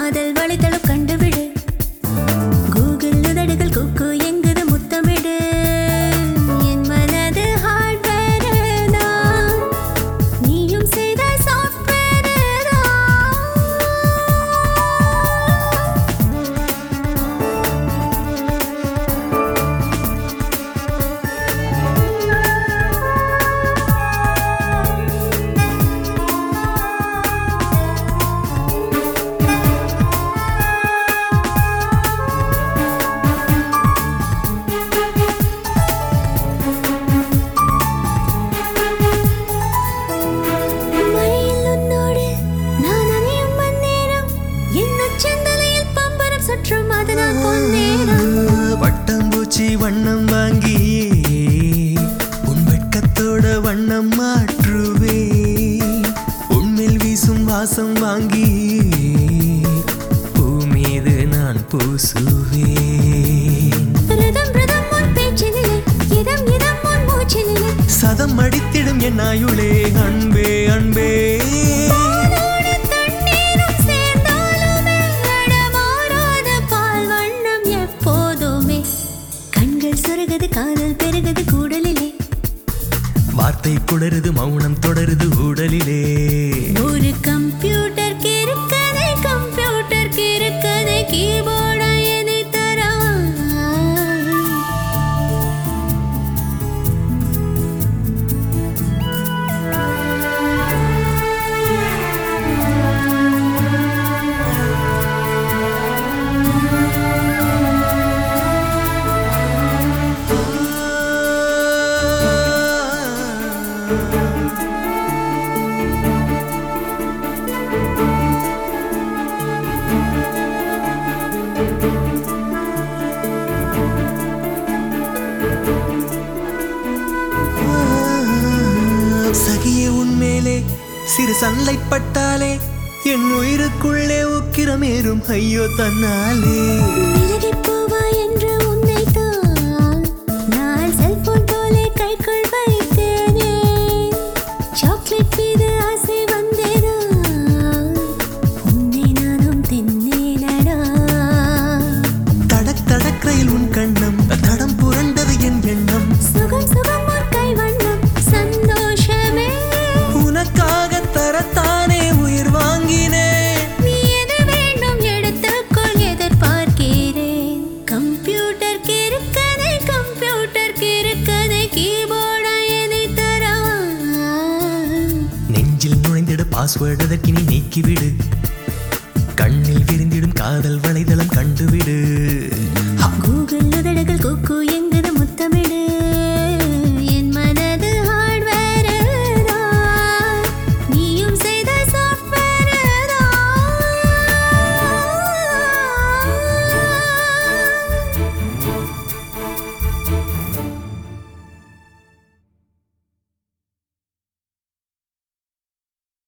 காதல் வலைத்தளம் கண்டுவிடு கூகுள் உதடுகள் குக்கு எங்குது முத்தமிடு என் மனது ஹார்ட்வேர் தான் நீயும் செய்த சாஃப்ட்வேர் தான் மழையில் உன்னோடு நான் அணையும் மண்ணேரம் என் உச்சந்தலையில் பம்பரம் சுற்றும் அது நான் பொன்னேரம் வட்டம்பூச்சி வண்ணம் வாங்கியே உன் வெட்கத்தோட வண்ணம் மாற்றுவே உன்மேல் வீசும் வாசம் வாங்கி பூ மீது நான் பூசுவேன் பிரதம் பிரதம் உன் பேச்சினிலே இதம் இதம் உன் மூச்சினிலே சதம் அடித்திடும் என் ஆயுளே அன்பே அன்பே பாலோடு தண்ணீரும் சேர்ந்தாலுமே நடமாறாத பால் வண்ணம் எப்போதுமே கண்கள் சொருகுது காதல் பெருகுது கூடலிலே வார்த்தை குளறுது மௌனம் தொடருது உடலிலே ஒரு கம்ப்யூட்டர் கிறுக்கதை கம்ப்யூட்டர் கிறுக்கதை கீபோர்டா என்னை தரவா சகிய உன்மேலே சிறு சன்லை பட்டாலே என் உயிருக்குள்ளே உக்கிரமேறும் ஐயோ தன்னாலே விலகிப் போவா என்று உன்னைத்தான் நான் செல்போன் போலே கைக்குள் வைத்தேனே. சாக்லேட் மீது ஆசை வந்தேனா? உன்னை நானும் தின்னேனடா. தடக் தடக்ரையில் உன் கண்ணம் தடம் புரண்டது என் எண்ணம் சுகம் சுகம் உன் கைவண்ணம், சந்தோஷமே. உனக்காக தரத்தானே உயிர் வாங்கினேன் நீ எது வேண்டும் எடுத்துக்கொள், எதிர்பார்க்கிறேன். கம்ப்யூட்டர் கிறுக்கதை, கம்ப்யூட்டர் கிறுக்கதை, கீபோர்டா என்னை தரவா நெஞ்சில் நுழைந்திட பாஸ்வேர்டு அதற்கு நீ நீக்கிவிடு கண்ணில் விரிந்திடும் காதல் வலைதளம் கண்டுவிடு கூகுள் உதடுகள்